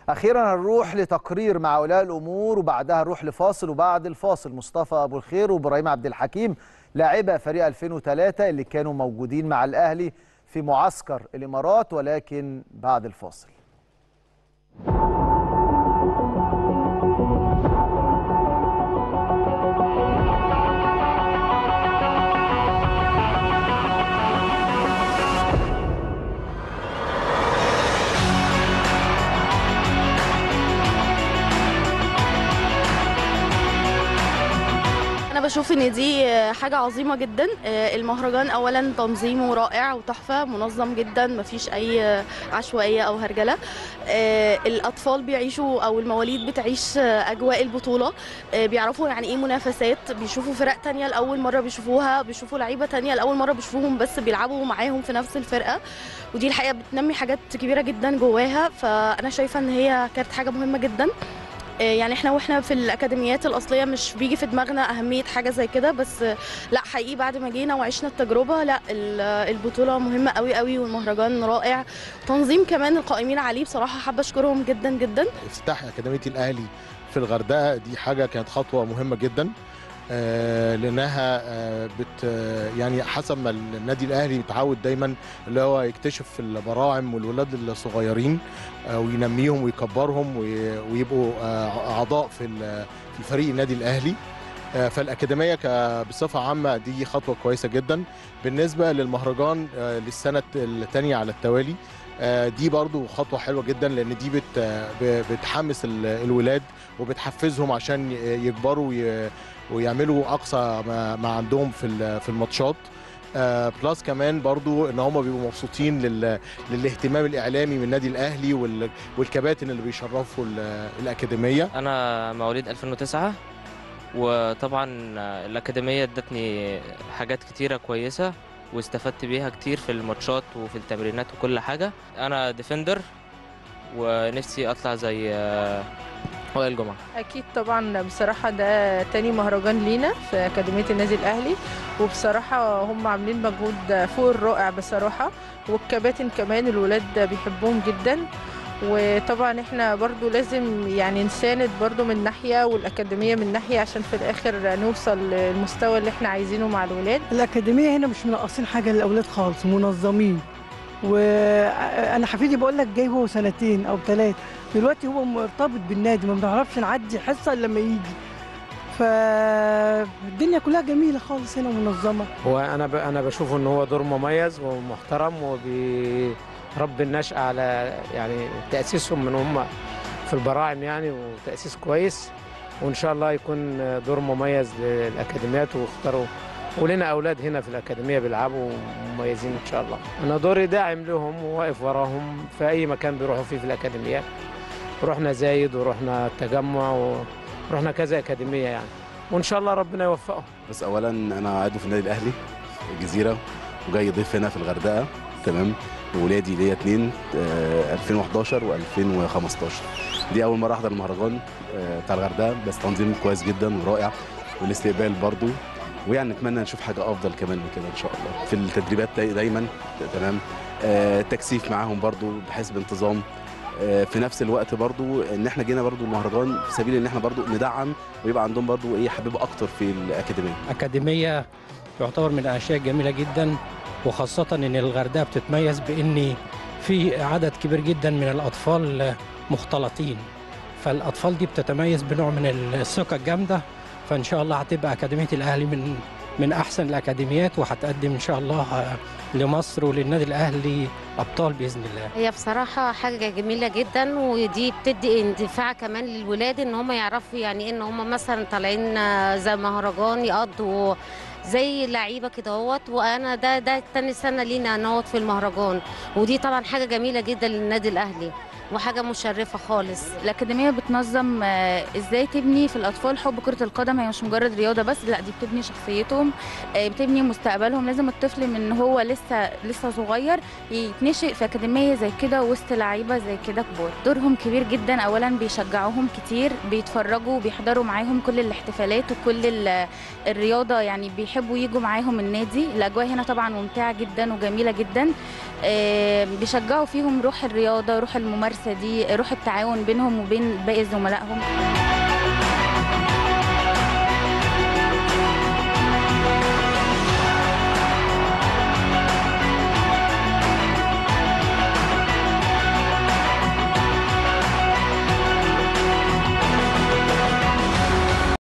اخيرا هنروح لتقرير مع اولياء الامور وبعدها نروح لفاصل وبعد الفاصل مصطفى ابو الخير وابراهيم عبد الحكيم لاعبا فريق 2003 اللي كانوا موجودين مع الاهلي في معسكر الامارات ولكن بعد الفاصل انا بشوف ان دي حاجه عظيمه جدا المهرجان اولا تنظيمه رائع وتحفه منظم جدا مفيش اي عشوائيه او هرجله الاطفال بيعيشوا او المواليد بتعيش اجواء البطوله بيعرفوا يعني ايه منافسات بيشوفوا فرق تانية لاول مره بيشوفوها بيشوفوا لعيبه تانية لاول مره بيشوفوهم بس بيلعبوا معاهم في نفس الفرقه ودي الحقيقه بتنمي حاجات كبيره جدا جواها فانا شايفه ان هي كانت حاجه مهمه جدا يعني احنا واحنا في الاكاديميات الاصليه مش بيجي في دماغنا اهميه حاجه زي كده بس لا حقيقي بعد ما جينا وعشنا التجربه لا البطوله مهمه قوي قوي والمهرجان رائع تنظيم كمان القائمين عليه بصراحه حابه اشكرهم جدا جدا افتتاح اكاديميه الاهلي في الغردقه دي حاجه كانت خطوه مهمه جدا آه لانها آه بت يعني حسب ما النادي الاهلي متعود دايما اللي هو يكتشف البراعم والولاد الصغيرين آه وينميهم ويكبرهم ويبقوا اعضاء في في فريق النادي الاهلي فالاكاديميه بصفه عامه دي خطوه كويسه جدا بالنسبه للمهرجان للسنه الثانيه على التوالي دي برضو خطوة حلوة جدا لأن دي بت بتحمس الولاد وبتحفزهم عشان يكبروا ويعملوا أقصى ما, ما عندهم في في الماتشات بلس كمان برضو ان هم بيبقوا مبسوطين لل... للاهتمام الاعلامي من النادي الاهلي وال... والكباتن اللي بيشرفوا الاكاديميه انا مواليد 2009 وطبعا الاكاديميه ادتني حاجات كتيره كويسه واستفدت بيها كتير في الماتشات وفي التمرينات وكل حاجة أنا ديفندر ونفسي أطلع زي وائل جمعة أكيد طبعا بصراحة ده تاني مهرجان لينا في أكاديمية النادي الأهلي وبصراحة هم عاملين مجهود فوق الرائع بصراحة والكباتن كمان الولاد بيحبوهم جدا وطبعا احنا برضو لازم يعني نساند برضو من ناحية والأكاديمية من ناحية عشان في الآخر نوصل للمستوى اللي احنا عايزينه مع الولاد الأكاديمية هنا مش منقصين حاجة للأولاد خالص منظمين وأنا حفيدي بقول لك جاي هو سنتين أو ثلاثة دلوقتي هو مرتبط بالنادي ما بنعرفش نعدي حصة إلا لما يجي فالدنيا كلها جميله خالص هنا منظمه هو انا انا بشوف ان هو دور مميز ومحترم وبي رب النشأة على يعني تأسيسهم من هم في البراعم يعني وتأسيس كويس وإن شاء الله يكون دور مميز للأكاديميات واختاروا ولنا أولاد هنا في الأكاديمية بيلعبوا مميزين إن شاء الله أنا دوري داعم لهم وواقف وراهم في أي مكان بيروحوا فيه في الأكاديميات رحنا زايد ورحنا التجمع ورحنا كذا أكاديمية يعني وإن شاء الله ربنا يوفقهم بس أولا أنا عضو في النادي الأهلي الجزيرة وجاي ضيف هنا في الغردقة تمام ولادي ليا اتنين 2011 و2015 دي اول مره احضر المهرجان بتاع الغردقه بس تنظيم كويس جدا ورائع والاستقبال برضو ويعني نتمنى نشوف حاجه افضل كمان من كده ان شاء الله في التدريبات دايما تمام التكثيف معاهم برضو بحيث بانتظام في نفس الوقت برضو ان احنا جينا برضو المهرجان في سبيل ان احنا برضو ندعم ويبقى عندهم برضو ايه حبيب اكتر في الاكاديميه اكاديميه يعتبر من الاشياء الجميله جدا وخاصة إن الغردقة بتتميز بإن في عدد كبير جدا من الأطفال مختلطين فالأطفال دي بتتميز بنوع من الثقة الجامدة فإن شاء الله هتبقى أكاديمية الأهلي من من أحسن الأكاديميات وهتقدم إن شاء الله لمصر وللنادي الأهلي أبطال بإذن الله هي بصراحة حاجة جميلة جدا ودي بتدي اندفاع كمان للولاد إن هم يعرفوا يعني إن هم مثلا طالعين زي مهرجان يقضوا زي لعيبه كده اهوت وانا ده ده تاني سنه لينا نقعد في المهرجان ودي طبعا حاجه جميله جدا للنادي الاهلي وحاجه مشرفه خالص الاكاديميه بتنظم ازاي تبني في الاطفال حب كره القدم هي مش مجرد رياضه بس لا دي بتبني شخصيتهم بتبني مستقبلهم لازم الطفل من هو لسه لسه صغير يتنشئ في اكاديميه زي كده وسط لعيبه زي كده كبار دورهم كبير جدا اولا بيشجعوهم كتير بيتفرجوا بيحضروا معاهم كل الاحتفالات وكل الرياضه يعني بيحبوا يجوا معاهم النادي الاجواء هنا طبعا ممتعه جدا وجميله جدا بيشجعوا فيهم روح الرياضه روح الممارسه الممارسه دي روح التعاون بينهم وبين باقي زملائهم